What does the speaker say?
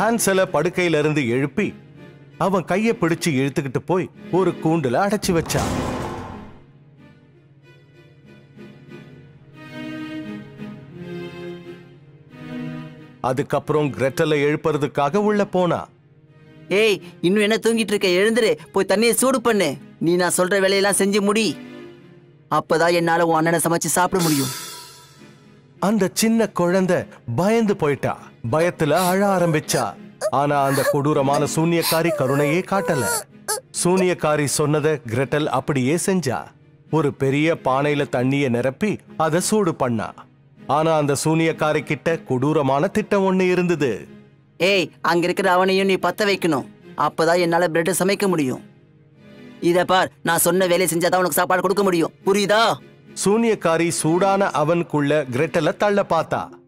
ஹான்சல படுக்கையில இருந்து எழுப்பி அவன் கைய பிடிச்சு இழுத்துக்கிட்டு போய் ஒரு கூண்டுல அடைச்சு வச்சான் அதுக்கப்புறம் கிரெட்டலை எழுப்புறதுக்காக உள்ள போனா ஏய் இன்னும் என்ன தூங்கிட்டு இருக்க எழுந்துரு போய் தண்ணியை சூடு பண்ணு நீ நான் சொல்ற வேலையெல்லாம் செஞ்சு முடி அப்பதான் என்னால உன் அண்ணனை சமைச்சு சாப்பிட முடியும் அந்த சின்ன குழந்தை பயந்து போயிட்டா பயத்துல அழ ஆரம்பிச்சா ஆனா அந்த கொடூரமான சூனியக்காரி கருணையே காட்டல சூனியக்காரி சொன்னதை கிரெட்டல் அப்படியே செஞ்சா ஒரு பெரிய பானையில தண்ணிய நிரப்பி அதை சூடு பண்ணா ஆனா அந்த சூனியக்காரி கிட்ட கொடூரமான திட்டம் ஒண்ணு இருந்தது ஏய் அங்க இருக்கிற அவனையும் நீ பத்த வைக்கணும் அப்பதான் என்னால பிரெட் சமைக்க முடியும் இத பார் நான் சொன்ன வேலையை செஞ்சாதான் உனக்கு சாப்பாடு கொடுக்க முடியும் புரியுதா சூனியக்காரி சூடான அவனுக்குள்ள கிரெட்டலை தள்ள பார்த்தா